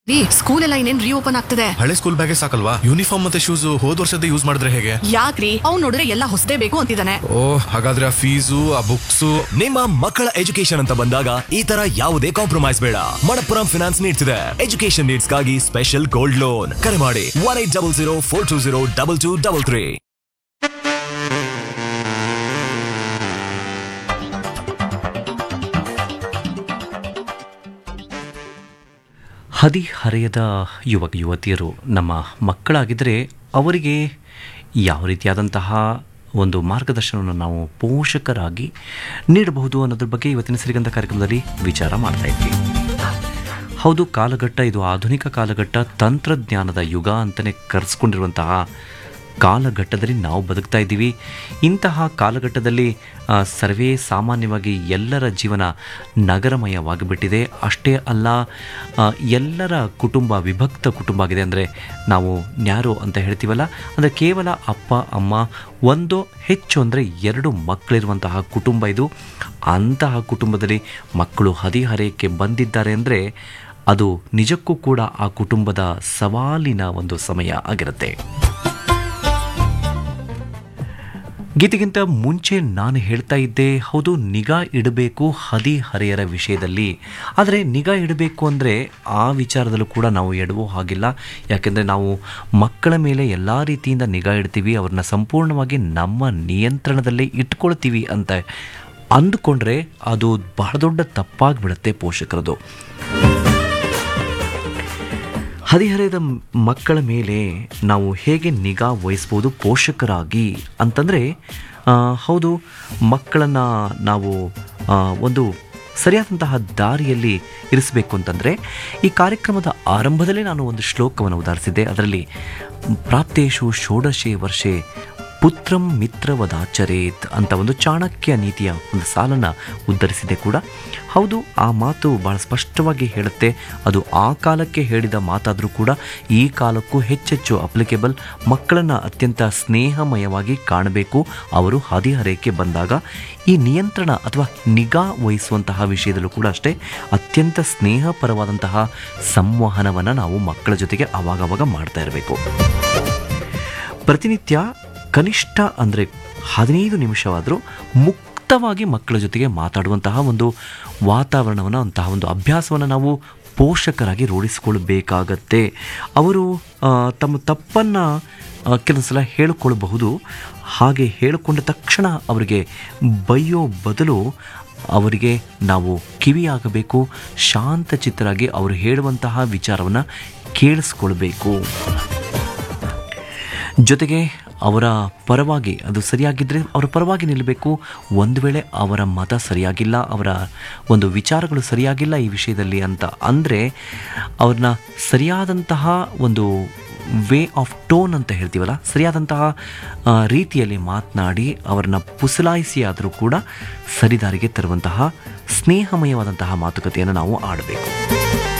ರೀ ಸ್ಕೂಲ್ ಎಲ್ಲ ಇನ್ನೇನ್ ರೀಓಪನ್ ಆಗ್ತದೆ ಹಳೆ ಸ್ಕೂಲ್ ಬ್ಯಾಗೇ ಸಾಕಲ್ವಾ ಯೂನಿಫಾರ್ಮ್ ಮತ್ತೆ ಶೂಸ್ ಹೋದ್ ವರ್ಷದ ಯೂಸ್ ಮಾಡಿದ್ರೆ ಹೇಗೆ ಯಾಕ್ರಿ ಅವ್ನ್ ನೋಡಿದ್ರೆ ಎಲ್ಲ ಹೊಸದೇ ಬೇಕು ಅಂತಿದ್ದಾನೆ ಓ ಹಾಗಾದ್ರೆ ಆ ಫೀಸು ಆ ಬುಕ್ಸು ನಿಮ್ಮ ಮಕ್ಕಳ ಎಜುಕೇಶನ್ ಅಂತ ಬಂದಾಗ ಈ ತರ ಯಾವುದೇ ಕಾಂಪ್ರಮೈಸ್ ಬೇಡ ಮಣಪ್ಪುರಂ ಫಿನಾನ್ಸ್ ನೀಡ್ಸ್ ಇದೆ ಎಜುಕೇಶನ್ ನೀಡ್ಸ್ ಗಾಗಿ ಸ್ಪೆಷಲ್ ಗೋಲ್ಡ್ ಲೋನ್ ಕರೆ ಮಾಡಿ one eight double zero four two zero double two double three ಹದಿಹರೆಯದ ಯುವಕ ಯುವತಿಯರು ನಮ್ಮ ಮಕ್ಕಳಾಗಿದ್ದರೆ ಅವರಿಗೆ ಯಾವ ರೀತಿಯಾದಂತಹ ಒಂದು ಮಾರ್ಗದರ್ಶನವನ್ನು ನಾವು ಪೋಷಕರಾಗಿ ನೀಡಬಹುದು ಅನ್ನೋದ್ರ ಬಗ್ಗೆ ಇವತ್ತಿನ ಸಿರಿಗಂಧ ಕಾರ್ಯಕ್ರಮದಲ್ಲಿ ವಿಚಾರ ಮಾಡ್ತಾ ಇದ್ವಿ ಹೌದು ಕಾಲಘಟ್ಟ ಇದು ಆಧುನಿಕ ಕಾಲಘಟ್ಟ ತಂತ್ರಜ್ಞಾನದ ಯುಗ ಅಂತಲೇ ಕರೆಸ್ಕೊಂಡಿರುವಂತಹ ಕಾಲಘಟ್ಟದಲ್ಲಿ ನಾವು ಬದುಕ್ತಾ ಇದ್ದೀವಿ ಇಂತಹ ಕಾಲಘಟ್ಟದಲ್ಲಿ ಆ, ಸರ್ವೇ ಸಾಮಾನ್ಯವಾಗಿ ಎಲ್ಲರ ಜೀವನ ನಗರಮಯವಾಗಿಬಿಟ್ಟಿದೆ ಅಷ್ಟೇ ಅಲ್ಲ ಆ, ಎಲ್ಲರ ಕುಟುಂಬ ವಿಭಕ್ತ ಕುಟುಂಬ ಆಗಿದೆ ಅಂದರೆ ನಾವು ನ್ಯಾರೋ ಅಂತ ಹೇಳ್ತೀವಲ್ಲ ಅಂದರೆ ಕೇವಲ ಅಪ್ಪ ಅಮ್ಮ ಒಂದು ಹೆಚ್ಚು ಅಂದರೆ ಎರಡು ಮಕ್ಕಳಿರುವಂತಹ ಕುಟುಂಬ ಇದು ಅಂತಹ ಕುಟುಂಬದಲ್ಲಿ ಮಕ್ಕಳು ಹದಿಹರೆಯಕ್ಕೆ ಬಂದಿದ್ದಾರೆ ಅಂದರೆ ಅದು ನಿಜಕ್ಕೂ ಕೂಡ ಆ ಕುಟುಂಬದ ಸವಾಲಿನ ಒಂದು ಸಮಯ ಆಗಿರುತ್ತೆ ಗೀತೆಗಿಂತ ಮುಂಚೆ ನಾನು ಹೇಳ್ತಾ ಇದ್ದೆ ಹೌದು ನಿಗಾ ಇಡಬೇಕು ಹದಿಹರೆಯರ ವಿಷಯದಲ್ಲಿ ಆದರೆ ನಿಗಾ ಇಡಬೇಕು ಅಂದರೆ ಆ ವಿಚಾರದಲ್ಲೂ ಕೂಡ ನಾವು ಎಡುವೋ ಹಾಗಿಲ್ಲ ಯಾಕೆಂದರೆ ನಾವು ಮಕ್ಕಳ ಮೇಲೆ ಎಲ್ಲ ರೀತಿಯಿಂದ ನಿಗಾ ಇಡ್ತೀವಿ ಅವ್ರನ್ನ ಸಂಪೂರ್ಣವಾಗಿ ನಮ್ಮ ನಿಯಂತ್ರಣದಲ್ಲೇ ಇಟ್ಕೊಳ್ತೀವಿ ಅಂತ ಅಂದುಕೊಂಡ್ರೆ ಅದು ಬಹಳ ದೊಡ್ಡ ತಪ್ಪಾಗಿಬಿಡುತ್ತೆ ಪೋಷಕರದು ಹದಿಹರೆಯದ ಮಕ್ಕಳ ಮೇಲೆ ನಾವು ಹೇಗೆ ನಿಗಾ ವಹಿಸ್ಬೋದು ಪೋಷಕರಾಗಿ ಅಂತಂದರೆ ಆ, ಹೌದು ಮಕ್ಕಳನ್ನು ನಾವು ಆ, ಒಂದು ಸರಿಯಾದಂತಹ ದಾರಿಯಲ್ಲಿ ಇರಿಸಬೇಕು ಅಂತಂದರೆ ಈ ಕಾರ್ಯಕ್ರಮದ ಆರಂಭದಲ್ಲೇ ನಾನು ಒಂದು ಶ್ಲೋಕವನ್ನು ಉದಾಹರಿಸಿದ್ದೆ ಅದರಲ್ಲಿ ಪ್ರಾಪ್ತೇಶು ಷೋಡಶೆ ವರ್ಷೆ ಪುತ್ರಂ ಮಿತ್ರವದಾಚರೇತ್ ಅಂತ ಒಂದು ಚಾಣಕ್ಯ ನೀತಿಯ ಒಂದು ಸಾಲನ್ನು ಉದ್ಧರಿಸಿದೆ ಕೂಡ ಹೌದು ಆ ಮಾತು ಭಾಳ ಸ್ಪಷ್ಟವಾಗಿ ಹೇಳುತ್ತೆ ಅದು ಆ ಕಾಲಕ್ಕೆ ಹೇಳಿದ ಮಾತಾದರೂ ಕೂಡ ಈ ಕಾಲಕ್ಕೂ ಹೆಚ್ಚೆಚ್ಚು ಅಪ್ಲಿಕೇಬಲ್ ಮಕ್ಕಳನ್ನು ಅತ್ಯಂತ ಸ್ನೇಹಮಯವಾಗಿ ಕಾಣಬೇಕು ಅವರು ಹದಿಹರೆಯಕ್ಕೆ ಬಂದಾಗ ಈ ನಿಯಂತ್ರಣ ಅಥವಾ ನಿಗಾ ವಹಿಸುವಂತಹ ವಿಷಯದಲ್ಲೂ ಕೂಡ ಅಷ್ಟೇ ಅತ್ಯಂತ ಸ್ನೇಹಪರವಾದಂತಹ ಸಂವಹನವನ್ನು ನಾವು ಮಕ್ಕಳ ಜೊತೆಗೆ ಆವಾಗವಾಗ ಮಾಡ್ತಾ ಇರಬೇಕು ಪ್ರತಿನಿತ್ಯ ಕನಿಷ್ಠ ಅಂದರೆ ಹದಿನೈದು ನಿಮಿಷವಾದರೂ ಮುಕ್ತವಾಗಿ ಮಕ್ಕಳ ಜೊತೆಗೆ ಮಾತಾಡುವಂತಹ ಒಂದು ವಾತಾವರಣವನ್ನು ಅಂತಹ ಒಂದು ಅಭ್ಯಾಸವನ್ನು ನಾವು ಪೋಷಕರಾಗಿ ರೂಢಿಸಿಕೊಳ್ಬೇಕಾಗತ್ತೆ ಅವರು ಆ, ತಮ್ಮ ತಪ್ಪನ್ನು ಕೆಲವು ಸಲ ಹೇಳಿಕೊಳ್ಳಬಹುದು ಹಾಗೆ ಹೇಳಿಕೊಂಡ ತಕ್ಷಣ ಅವರಿಗೆ ಬೈಯೋ ಬದಲು ಅವರಿಗೆ ನಾವು ಕಿವಿಯಾಗಬೇಕು ಶಾಂತಚಿತ್ತರಾಗಿ ಅವರು ಹೇಳುವಂತಹ ವಿಚಾರವನ್ನು ಕೇಳಿಸ್ಕೊಳ್ಬೇಕು ಜೊತೆಗೆ ಅವರ ಪರವಾಗಿ ಅದು ಸರಿಯಾಗಿದ್ದರೆ ಅವರ ಪರವಾಗಿ ನಿಲ್ಲಬೇಕು ಒಂದು ವೇಳೆ ಅವರ ಮತ ಸರಿಯಾಗಿಲ್ಲ ಅವರ ಒಂದು ವಿಚಾರಗಳು ಸರಿಯಾಗಿಲ್ಲ ಈ ವಿಷಯದಲ್ಲಿ ಅಂತ ಅಂದರೆ ಅವ್ರನ್ನ ಸರಿಯಾದಂತಹ ಒಂದು ವೇ ಆಫ್ ಟೋನ್ ಅಂತ ಹೇಳ್ತೀವಲ್ಲ ಸರಿಯಾದಂತಹ ಆ, ರೀತಿಯಲ್ಲಿ ಮಾತನಾಡಿ ಅವರನ್ನ ಪುಸಲಾಯಿಸಿ ಆದರೂ ಕೂಡ ಸರಿದಾರಿಗೆ ತರುವಂತಹ ಸ್ನೇಹಮಯವಾದಂತಹ ಮಾತುಕತೆಯನ್ನು ನಾವು ಆಡಬೇಕು